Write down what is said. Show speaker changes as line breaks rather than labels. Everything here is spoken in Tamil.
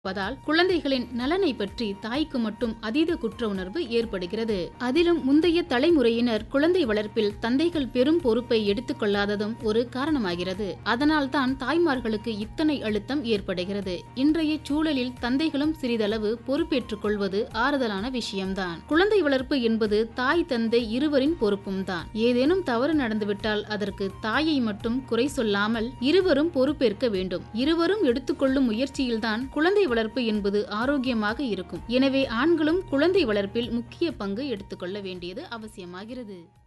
இருப்பதால் குழந்தைகளின் நலனை பற்றி தாய்க்கு மட்டும் அதீத குற்ற உணர்வு ஏற்படுகிறது அதிலும் முந்தைய தலைமுறையினர் குழந்தை வளர்ப்பில் தந்தைகள் பெரும் பொறுப்பை எடுத்துக்கொள்ளாததும் ஒரு காரணமாகிறது அதனால் தான் தாய்மார்களுக்கு இத்தனை அழுத்தம் ஏற்படுகிறது இன்றைய சூழலில் தந்தைகளும் சிறிதளவு பொறுப்பேற்றுக் கொள்வது ஆறுதலான விஷயம்தான் குழந்தை வளர்ப்பு என்பது தாய் தந்தை இருவரின் பொறுப்பும் தான் ஏதேனும் தவறு நடந்துவிட்டால் அதற்கு தாயை மட்டும் குறை சொல்லாமல் இருவரும் பொறுப்பேற்க வேண்டும் இருவரும் எடுத்துக்கொள்ளும் முயற்சியில்தான் குழந்தை வளர்ப்பு என்பது ஆரோக்கியமாக இருக்கும் எனவே ஆண்களும் குழந்தை வளர்ப்பில் முக்கிய பங்கு எடுத்துக்கொள்ள வேண்டியது அவசியமாகிறது